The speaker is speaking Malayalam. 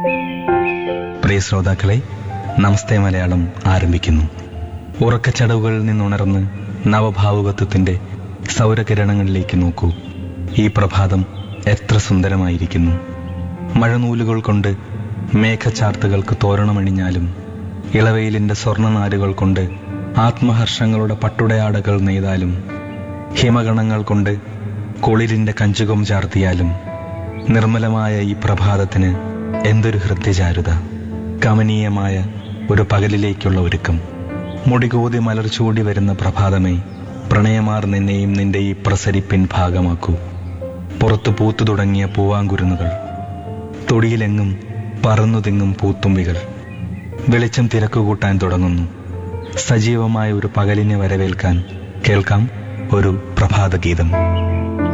പ്രിയ ശ്രോതാക്കളെ നമസ്തേ മലയാളം ആരംഭിക്കുന്നു ഉറക്കച്ചടവുകളിൽ നിന്നുണർന്ന് നവഭാവുകത്വത്തിന്റെ സൗരകിരണങ്ങളിലേക്ക് നോക്കൂ ഈ പ്രഭാതം എത്ര സുന്ദരമായിരിക്കുന്നു മഴനൂലുകൾ കൊണ്ട് മേഘചാർത്തുകൾക്ക് തോരണമണിഞ്ഞാലും ഇളവെയിലിന്റെ സ്വർണ്ണനാരുകൾ കൊണ്ട് ആത്മഹർഷങ്ങളുടെ പട്ടുടയാടകൾ നെയ്താലും ഹിമഗണങ്ങൾ കൊണ്ട് കുളിരിന്റെ കഞ്ചുകം ചാർത്തിയാലും നിർമ്മലമായ ഈ പ്രഭാതത്തിന് എന്തൊരു ഹൃദ്യചാരുത കമനീയമായ ഒരു പകലിലേക്കുള്ള ഒരുക്കം മുടികൂതി മലർച്ചൂടി വരുന്ന പ്രഭാതമേ പ്രണയമാർ നിന്നെയും നിന്റെ ഈ പ്രസരിപ്പിൻ ഭാഗമാക്കൂ പുറത്തു പൂത്തു തുടങ്ങിയ പൂവാങ്കുരുന്നുകൾ തൊടിയിലെങ്ങും പറന്നു തിങ്ങും പൂത്തുമ്പികൾ വെളിച്ചം തിരക്കുകൂട്ടാൻ തുടങ്ങുന്നു സജീവമായ ഒരു പകലിനെ വരവേൽക്കാൻ കേൾക്കാം ഒരു പ്രഭാതഗീതം